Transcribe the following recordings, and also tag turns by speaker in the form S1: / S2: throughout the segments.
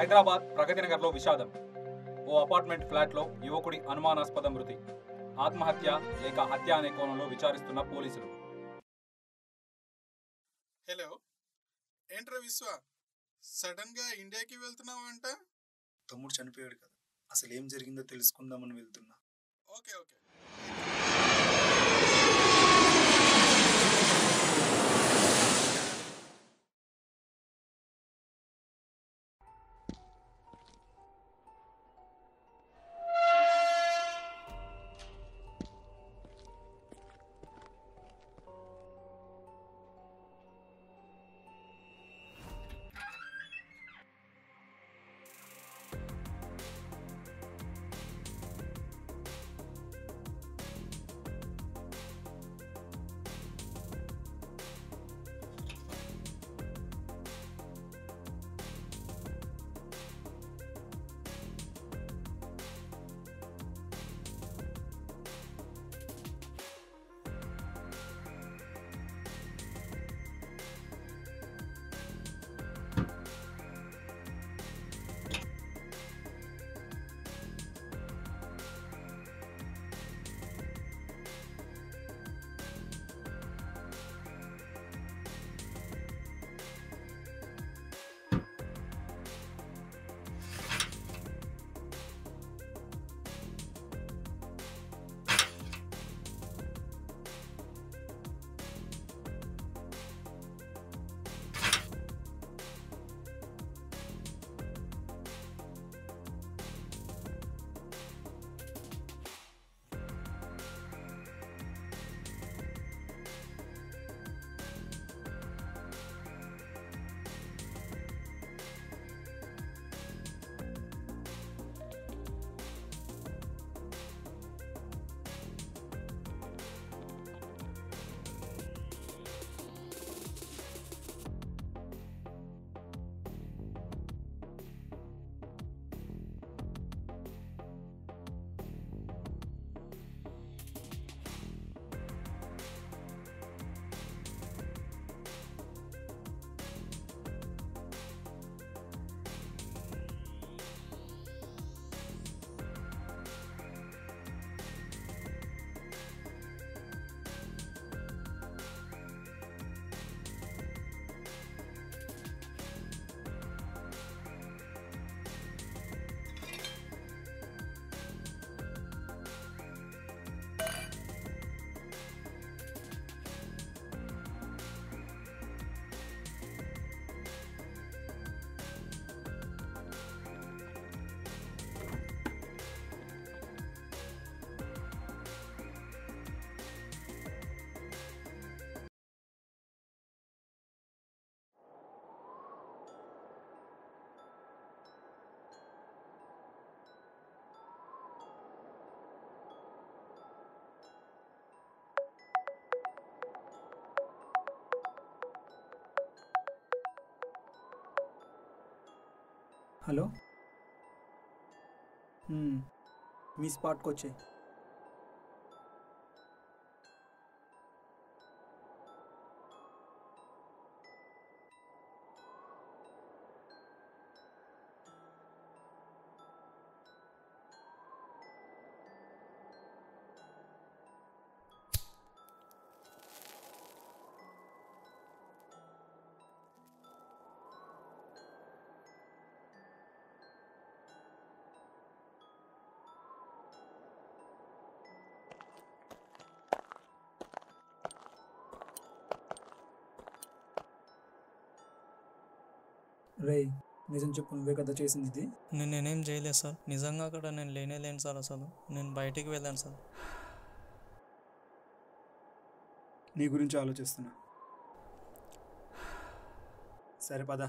S1: హైదరాబాద్ ప్రగతి నగర్లో విషాదం ఓ అపార్ట్మెంట్ ఫ్లాట్లో యువకుడి అనుమానాస్పద మృతి ఆత్మహత్య లేక హత్య అనే కోణంలో విచారిస్తున్న పోలీసులు
S2: హలో ఏంట్రా విశ్వ సడన్ గా ఇండియాకి వెళ్తున్నావు అంట
S3: తమ్ముడు చనిపోయాడు కదా అసలు ఏం జరిగిందో తెలుసుకుందామని వెళ్తున్నా
S2: ఓకే ఓకే
S4: హలో మ్మ్. మీ స్పాట్కి వచ్చాయి రేయ్ నిజం చెప్పు నువ్వే కదా చేసింది ఇది
S5: నేను నేనేం చేయలేదు సార్ నిజంగా అక్కడ నేను లేనే లేను సార్ అసలు నేను బయటికి వెళ్ళాను సార్
S3: నీ గురించి ఆలోచిస్తున్నా సరే పద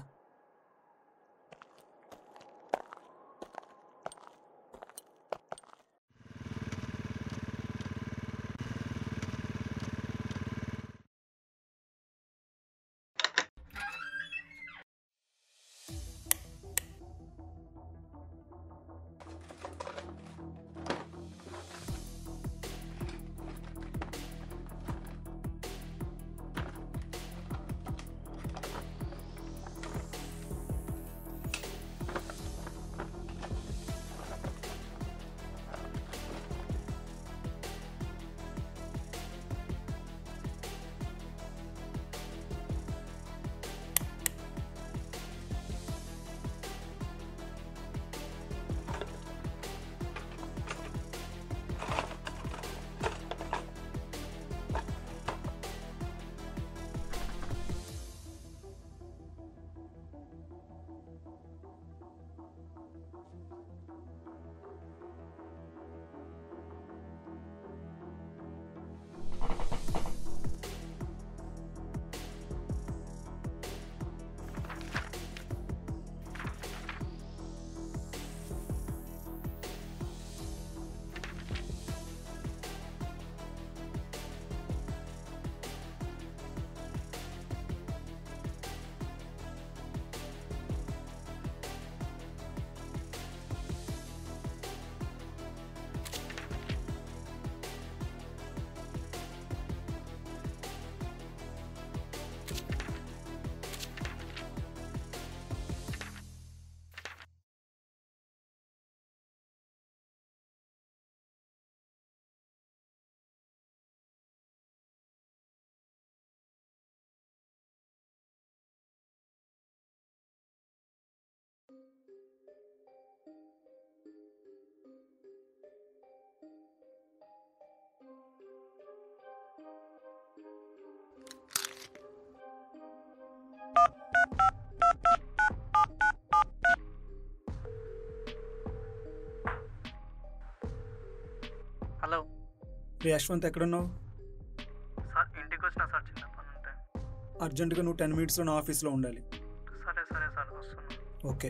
S4: రే యశ్వంత్ ఎక్కడున్నావు
S5: సార్ ఇంటికి వచ్చిన సార్ చిన్న పని ఉంటే
S4: అర్జెంటుగా నువ్వు టెన్ మినిట్స్లో నా ఆఫీస్లో ఉండాలి
S5: సరే సరే సార్ వస్తున్నాను
S4: ఓకే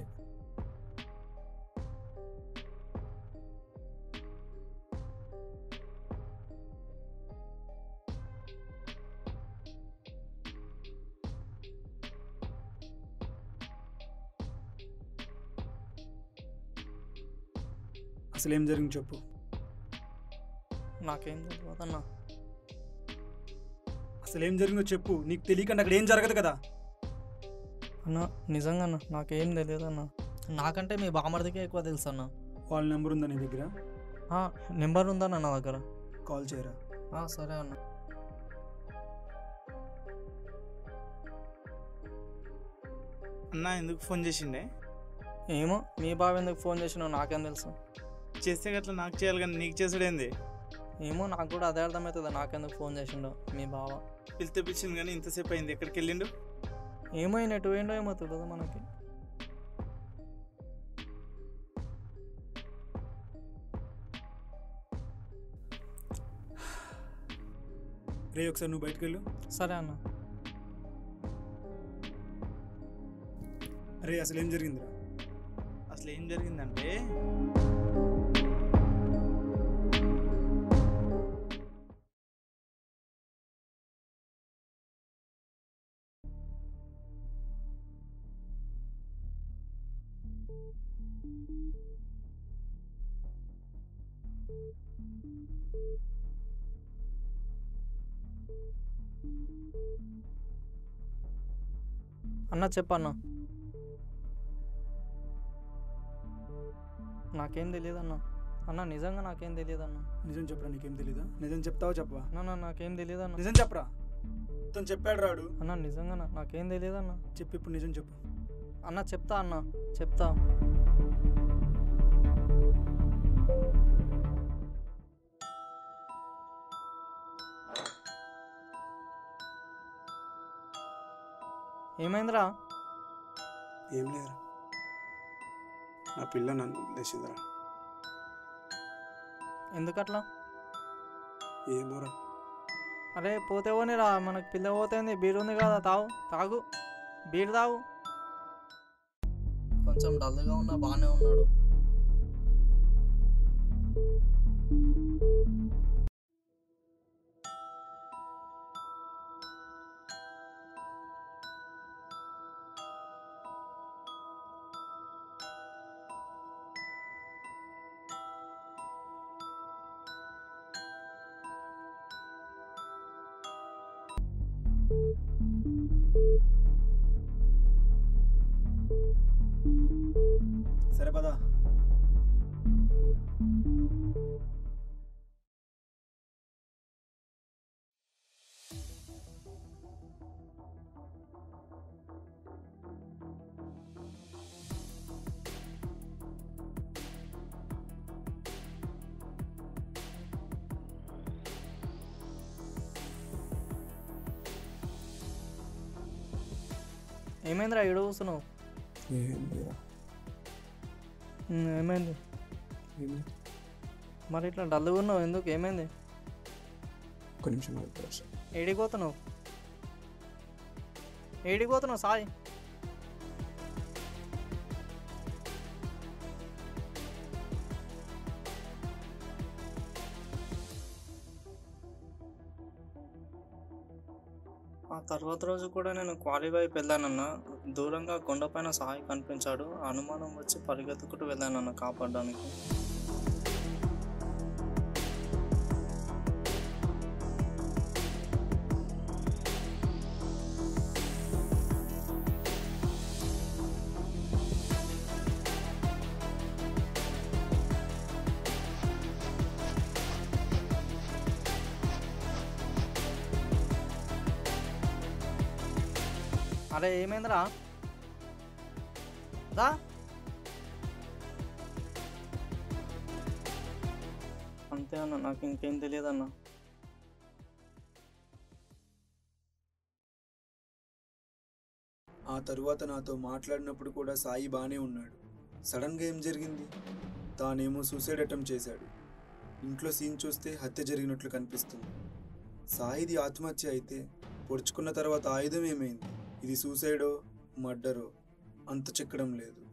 S4: అసలు ఏం జరిగింది చెప్పు
S5: నాకేం తెలియదు అన్న
S4: అసలు ఏం జరిగిందో చెప్పు నీకు తెలియకుండా అక్కడ ఏం జరగదు కదా
S5: అన్న నిజంగా అన్న నాకేం తెలియదు అన్న నాకంటే మీ బామర్దికే ఎక్కువ తెలుసు అన్న
S4: వాళ్ళ నెంబర్ ఉందా నీ దగ్గర
S5: ఆ, నెంబర్ ఉందన్న నా దగ్గర
S4: కాల్ చేయరా
S5: ఆ, సరే అన్న
S6: అన్న ఎందుకు ఫోన్ చేసిండే
S5: ఏమో మీ బావ ఎందుకు ఫోన్ చేసినావు నాకేం తెలుసు
S6: చేస్తే గట్లా నాకు చేయాలి కానీ నీకు చేసుడేంది
S5: ఏమో నాకు కూడా అదే అర్థమవుతుంది నాకెందుకు ఫోన్ చేసిండో మీ బావ
S6: పిలితే పిలిచింది కానీ ఇంతసేపు అయింది ఎక్కడికి వెళ్ళిండు
S5: ఏమో ఈయన ఎటు పోయిండో ఏమో తెలియదు మనకి
S4: రే ఒకసారి నువ్వు బయటకు వెళ్ళు
S5: సరే అన్న
S4: రే అసలు ఏం జరిగిందిరా
S6: అసలు ఏం జరిగిందంటే
S5: అన్న చెప్పన్న నాకేం తెలియదు అన్న అన్న నిజంగా నాకేం తెలియదు అన్న
S4: నిజం చెప్పరా నీకేం తెలీదా నిజం చెప్తావా చెప్పవా
S5: అన్న నాకేం తెలియదు అన్న
S4: నిజం చెప్పరా తను చెప్పాడు రాడు
S5: అన్న నిజంగా నా- నాకేం తెలియదు అన్న
S4: చెప్పు ఇప్పుడు నిజం చెప్పు
S5: అన్న చెప్తా అన్న చెప్తా ఏమైందిరా
S7: ఏం లేదురా నా పిల్ల నన్ను వదిలేసిందిరా
S5: ఎందుకట్లా
S7: ఏమోరా
S5: అరే పోతే పోనీరా మనకు పిల్ల పోతుంది బీర్ ఉంది కదా తాగు తాగు బీర్ తాగు కొంచెం డల్గా ఉన్నా బాగానే ఉన్నాడు
S4: సరే పదా
S5: ఏమైందిరా ఈడ కూర్చున్నావు
S7: ఏం లేదురా
S5: ఉమ్, ఏమైంది
S7: ఏం లేదు.
S5: మరి ఇట్లా డల్గా ఉన్నావు ఎందుకు ఏమైంది
S7: ఒక్క నిమిషం ఆగుతారా సార్
S5: ఏడికి పోతున్నావు ఏడికి పోతున్నావు సాయి ఆ తర్వాత రోజు కూడా నేను క్వాలిఫై వెళ్ళానన్న దూరంగా కొండపైన సాయి కనిపించాడు అనుమానం వచ్చి పరిగెత్తుకుంటూ వెళ్ళానన్న కాపాడడానికి అరే ఏమైందిరా దా అంతే అన్న నాకు ఇంకేం తెలియదు అన్న
S4: ఆ తరువాత నాతో మాట్లాడినప్పుడు కూడా సాయి బాగానే ఉన్నాడు సడన్గా ఏం జరిగింది తానేమో సూసైడ్ అటెంప్ట్ చేశాడు
S3: ఇంట్లో సీన్ చూస్తే హత్య జరిగినట్లు కనిపిస్తుంది సాయిది ఆత్మహత్య అయితే పొడుచుకున్న తర్వాత ఆయుధం ఏమైంది ఇది సూసైడో మర్డరో అంత చిక్కడం లేదు